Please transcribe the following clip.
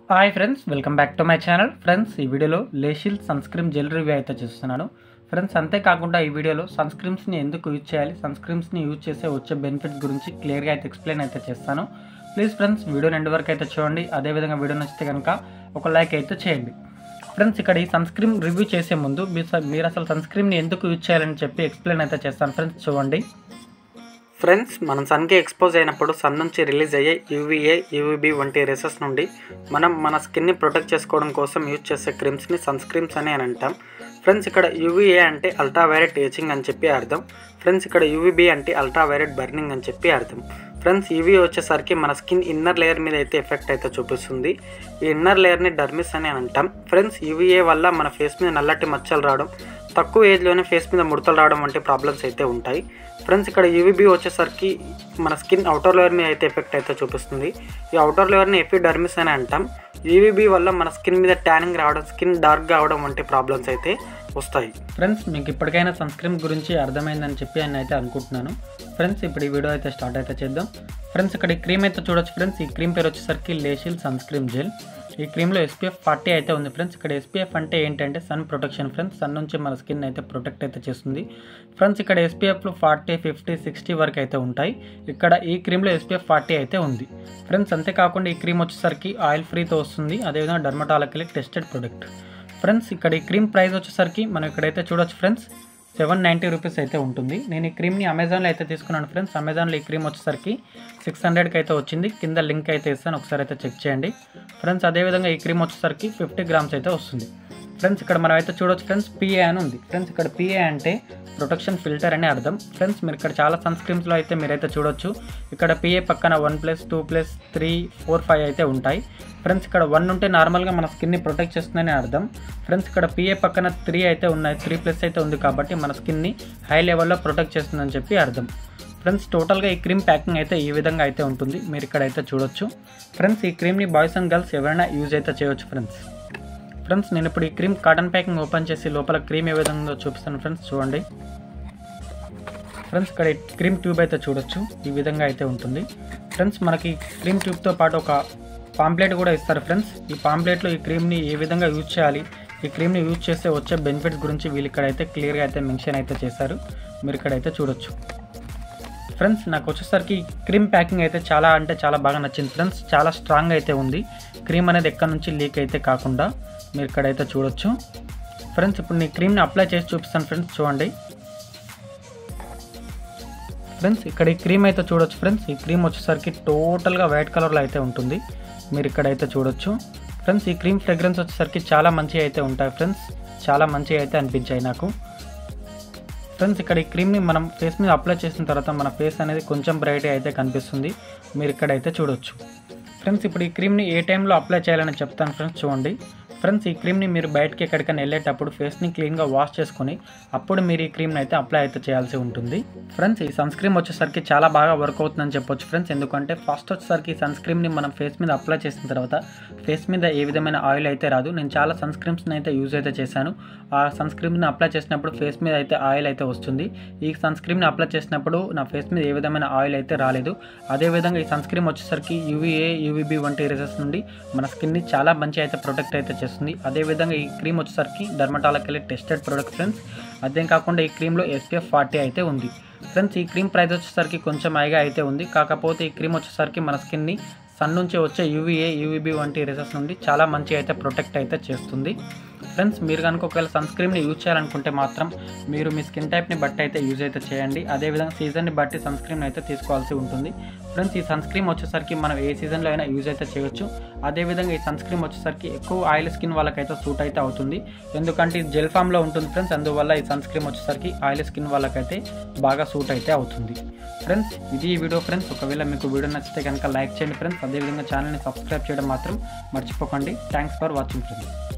hi friends welcome back to my channel friends ఈ వీడియోలో లేషిల్ సన్ స్క్రీన్ జెల్ రివ్యూ అయితే చూస్తున్నాను ఫ్రెండ్స్ అంతేకాకుండా ఈ వీడియోలో సన్ స్క్రీన్స్ని ఎందుకు యూజ్ చేయాలి సన్ స్క్రీన్స్ని యూజ్ చేసే వచ్చే బెనిఫిట్స్ గురించి క్లియర్గా అయితే ఎక్స్ప్లెయిన్ అయితే చేస్తాను ప్లీజ్ ఫ్రెండ్స్ వీడియో రెండు వరకు అయితే చూడండి అదేవిధంగా వీడియో నచ్చితే కనుక ఒక లైక్ అయితే చేయండి ఫ్రెండ్స్ ఇక్కడ ఈ సన్ స్క్రీన్ రివ్యూ చేసే ముందు మీరు అసలు- మీరు అసలు సన్ స్క్రీన్ని ఎందుకు యూజ్ చేయాలని చెప్పి ఎక్స్ప్లెయిన్ అయితే చేస్తాను ఫ్రెండ్స్ చూడండి ఫ్రెండ్స్ మనం సన్కి ఎక్స్పోజ్ అయినప్పుడు సన్ నుంచి రిలీజ్ అయ్యే యూవీఏ యూవీబీ వంటి రేసెస్ నుండి మనం మన స్కిన్ని ప్రొటెక్ట్ చేసుకోవడం కోసం యూజ్ చేసే క్రీమ్స్ని సన్ స్క్రీమ్స్ అని అని అంటాం ఫ్రెండ్స్ ఇక్కడ యూవీఏ అంటే అల్ట్రా వైరెట్ ఏజింగ్ అని చెప్పి అర్థం ఫ్రెండ్స్ ఇక్కడ యూవీబీ అంటే అల్ట్రా వైరెట్ బర్నింగ్ అని చెప్పి అర్థం ఫ్రెండ్స్ యూవీ వచ్చేసరికి మన స్కిన్ ఇన్నర్ లేయర్ మీద అయితే ఎఫెక్ట్ అయితే చూపిస్తుంది ఈ ఇన్నర్ లేయర్ని డర్మిస్ అని అని అంటాం ఫ్రెండ్స్ యూవీఏ వల్ల మన ఫేస్ మీద నల్లటి మచ్చలు రావడం తక్కువ ఏజ్లోనే ఫేస్ మీద ముడతలు రావడం వంటి ప్రాబ్లమ్స్ అయితే ఉంటాయి ఫ్రెండ్స్ ఇక్కడ యూవీబీ వచ్చేసరికి మన స్కిన్ అవుటర్ లేయర్ మీద అయితే ఎఫెక్ట్ అయితే చూపిస్తుంది ఈ అవుటర్ లేయర్ని ఎపిడర్మిస్ అని అంటాం యూవీబీ వల్ల మన స్కిన్ మీద ట్యానింగ్ రావడం స్కిన్ డార్క్ కావడం వంటి ప్రాబ్లమ్స్ అయితే వస్తాయి ఫ్రెండ్స్ మీకు ఇప్పటికైనా సన్ స్క్రీన్ గురించి అర్థమైందని చెప్పి అని అయితే అనుకుంటున్నాను ఫ్రెండ్స్ ఇప్పుడు ఈ వీడియో అయితే స్టార్ట్ అయితే చేద్దాం ఫ్రెండ్స్ ఇక్కడ ఈ క్రీమ్ అయితే చూడొచ్చు ఫ్రెండ్స్ ఈ క్రీమ్ పేరు వచ్చేసరికి లేషిల్ సన్ స్క్రీన్ జెల్ ఈ క్రీమ్లో ఎస్పీఎఫ్ ఫార్టీ అయితే ఉంది ఫ్రెండ్స్ ఇక్కడ ఎస్పీఎఫ్ అంటే ఏంటంటే సన్ ప్రొటెక్షన్ ఫ్రెండ్స్ సన్ నుంచి మన స్కిన్ అయితే ప్రొటెక్ట్ అయితే చేస్తుంది ఫ్రెండ్స్ ఇక్కడ ఎస్పీఎఫ్లు ఫార్టీ ఫిఫ్టీ సిక్స్టీ వరకు అయితే ఉంటాయి ఇక్కడ ఈ క్రీమ్లో ఎస్పీఎఫ్ ఫార్టీ అయితే ఉంది ఫ్రెండ్స్ అంతేకాకుండా ఈ క్రీమ్ వచ్చేసరికి ఆయిల్ ఫ్రీతో వస్తుంది అదేవిధంగా డర్మటాలకి టెస్టెడ్ ప్రొడక్ట్ ఫ్రెండ్స్ ఇక్కడ ఈ క్రీమ్ ప్రైస్ వచ్చేసరికి మనం ఇక్కడైతే చూడొచ్చు ఫ్రెండ్స్ సెవెన్ నైంటీ రూపీస్ అయితే ఉంటుంది నేను ఈ క్రీమ్ని అమెజాన్లో అయితే తీసుకున్నాను ఫ్రెండ్స్ అమెజాన్లో ఈ క్రీమ్ వచ్చేసరికి సిక్స్ హండ్రెడ్కి అయితే వచ్చింది కింద లింక్ అయితే ఇస్తాను ఒకసారి అయితే చెక్ చేయండి ఫ్రెండ్స్ అదేవిధంగా ఈ క్రీమ్ వచ్చేసరికి ఫిఫ్టీ గ్రామ్స్ అయితే వస్తుంది ఫ్రెండ్స్ ఇక్కడ మనం అయితే చూడొచ్చు ఫ్రెండ్స్ పిఏ అని ఉంది ఫ్రెండ్స్ ఇక్కడ పిఏ అంటే ప్రొటెక్షన్ ఫిల్టర్ అని అర్థం ఫ్రెండ్స్ మీరు ఇక్కడ చాలా సన్ స్క్రీమ్స్లో అయితే మీరైతే చూడొచ్చు ఇక్కడ పిఏ పక్కన one plus two plus three four five అయితే ఉంటాయి ఫ్రెండ్స్ ఇక్కడ వన్ ఉంటే నార్మల్గా మన స్కిన్ని ప్రొటెక్ట్ చేస్తుందని అర్థం ఫ్రెండ్స్ ఇక్కడ పిఏ పక్కన త్రీ అయితే ఉన్నాయి త్రీ ప్లస్ అయితే ఉంది కాబట్టి మన స్కిన్ని హై లెవెల్లో ప్రొటెక్ట్ చేస్తుందని చెప్పి అర్థం ఫ్రెండ్స్ టోటల్గా ఈ క్రీమ్ ప్యాకింగ్ అయితే ఈ విధంగా అయితే ఉంటుంది మీరు ఇక్కడ అయితే చూడొచ్చు ఫ్రెండ్స్ ఈ క్రీమ్ని బాయ్స్ అండ్ గర్ల్స్ ఎవరైనా యూజ్ అయితే చేయొచ్చు ఫ్రెండ్స్ ఫ్రెండ్స్ నేను ఇప్పుడు ఈ క్రీమ్ కాటన్ ప్యాకింగ్ ఓపెన్ చేసి లోపల క్రీమ్ ఏ విధంగా ఉందో చూపిస్తాను ఫ్రెండ్స్ చూడండి ఫ్రెండ్స్ ఇక్కడ ఈ క్రీమ్ ట్యూబ్ అయితే చూడొచ్చు ఈ విధంగా అయితే ఉంటుంది ఫ్రెండ్స్ మనకి క్రీమ్ ట్యూబ్తో పాటు ఒక పాంప్లెట్ కూడా ఇస్తారు ఫ్రెండ్స్ ఈ పాంప్లెట్లో ఈ క్రీమ్ని ఏ విధంగా యూజ్ చేయాలి ఈ క్రీమ్ని యూజ్ చేస్తే వచ్చే బెనిఫిట్స్ గురించి వీళ్ళు ఇక్కడైతే క్లియర్గా అయితే మెన్షన్ అయితే చేశారు మీరు ఇక్కడైతే చూడొచ్చు ఫ్రెండ్స్ నాకు వచ్చేసరికి క్రీమ్ ప్యాకింగ్ అయితే చాలా అంటే చాలా బాగా నచ్చింది ఫ్రెండ్స్ చాలా స్ట్రాంగ్ అయితే ఉంది క్రీమ్ అనేది ఎక్కడి నుంచి లీక్ అయితే కాకుండా మీరు ఇక్కడైతే చూడొచ్చు ఫ్రెండ్స్ ఇప్పుడు నేను క్రీమ్ని అప్లై చేసి చూపిస్తాను ఫ్రెండ్స్ చూడండి ఫ్రెండ్స్ ఇక్కడ ఈ క్రీమ్ అయితే చూడొచ్చు ఫ్రెండ్స్ ఈ క్రీమ్ వచ్చేసరికి టోటల్గా వైట్ కలర్లో అయితే ఉంటుంది మీరు ఇక్కడైతే చూడొచ్చు ఫ్రెండ్స్ ఈ క్రీమ్ ఫ్రేగ్రెన్స్ వచ్చేసరికి చాలా మంచిగా అయితే ఉంటాయి ఫ్రెండ్స్ చాలా మంచిగా అయితే అనిపించాయి నాకు ఫ్రెండ్స్ ఇక్కడ ఈ క్రీమ్ని మనం ఫేస్ మీద అప్లై చేసిన తర్వాత మన ఫేస్ అనేది కొంచెం బ్రైట్ అయితే కనిపిస్తుంది మీరు ఇక్కడైతే చూడొచ్చు ఫ్రెండ్స్ ఇప్పుడు ఈ క్రీమ్ని ఏ టైంలో అప్లై చేయాలని చెప్తాను ఫ్రెండ్స్ చూడండి ఫ్రెండ్స్ ఈ క్రీమ్ని మీరు బయటకి ఎక్కడికైనా వెళ్ళేటప్పుడు ఫేస్ని క్లీన్గా వాష్ చేసుకొని అప్పుడు మీరు ఈ క్రీమ్ని అయితే అప్లై అయితే చేయాల్సి ఉంటుంది ఫ్రెండ్స్ ఈ సన్ స్క్రీమ్ వచ్చేసరికి చాలా బాగా వర్క్ అవుతుందని చెప్పొచ్చు ఫ్రెండ్స్ ఎందుకంటే ఫస్ట్ వచ్చేసరికి ఈ సన్ స్క్రీమ్ని మనం ఫేస్ మీద అప్లై చేసిన తర్వాత ఫేస్ మీద ఏ విధమైన ఆయిల్ అయితే రాదు నేను చాలా సన్ స్క్రీమ్స్ని అయితే యూజ్ అయితే చేశాను ఆ సన్ స్క్రీమ్ని అప్లై చేసినప్పుడు ఫేస్ మీద అయితే ఆయిల్ అయితే వస్తుంది ఈ సన్ స్క్రీమ్ని అప్లై చేసినప్పుడు నా ఫేస్ మీద ఏ విధమైన ఆయిల్ అయితే రాలేదు అదేవిధంగా ఈ సన్ స్క్రీమ్ వచ్చేసరికి యూవీఏ యూవీబీ వంటి రిజల్ట్స్ నుండి మన స్కిన్ని చాలా మంచి అయితే ప్రొటెక్ట్ అయితే చేస్తుంది అదేవిధంగా ఈ క్రీమ్ వచ్చేసరికి డర్మటాలకెళ్ళి టెస్టెడ్ ప్రొడక్ట్ ఫ్రెండ్స్ అదే కాకుండా ఈ క్రీమ్లో ఎస్పీఎఫ్ ఫార్టీ అయితే ఉంది ఫ్రెండ్స్ ఈ క్రీమ్ ప్రైస్ వచ్చేసరికి కొంచెం హైగా అయితే ఉంది కాకపోతే ఈ క్రీమ్ వచ్చేసరికి మన స్కిన్ని సన్ నుంచి వచ్చే యూవీఏ యూవీబీ వంటి రిజల్ట్స్ నుండి చాలా మంచి అయితే ప్రొటెక్ట్ అయితే చేస్తుంది ఫ్రెండ్స్ మీరు కనుక ఒకవేళ సన్ స్క్రీమ్ని యూజ్ చేయాలనుకుంటే మాత్రం మీరు మీ స్కిన్ టైప్ని బట్టి అయితే యూజ్ అయితే చేయండి అదేవిధంగా సీజన్ని బట్టి సన్ స్క్రీమ్ అయితే తీసుకోవాల్సి ఉంటుంది ఫ్రెండ్స్ ఈ సన్ స్క్రీమ్ వచ్చేసరికి మనం ఏ సీజన్లో అయినా యూజ్ అయితే చేయొచ్చు అదేవిధంగా ఈ సన్ స్క్రీమ్ వచ్చేసరికి ఎక్కువ ఆయిల్ స్కిన్ వాళ్ళకైతే సూట్ అయితే అవుతుంది ఎందుకంటే ఇది జెల్ ఫామ్లో ఉంటుంది ఫ్రెండ్స్ అందువల్ల ఈ సన్ స్క్రీమ్ వచ్చేసరికి ఆయిల్ స్కిన్ వాళ్ళకైతే బాగా సూట్ అయితే అవుతుంది ఫ్రెండ్స్ ఇది ఈ వీడియో ఫ్రెండ్స్ ఒకవేళ మీకు వీడియో నచ్చితే కనుక లైక్ చేయండి ఫ్రెండ్స్ అదేవిధంగా ఛానల్ని సబ్స్క్రైబ్ చేయడం మాత్రం మర్చిపోకండి థ్యాంక్స్ ఫర్ వాచింగ్ ఫ్రెండ్స్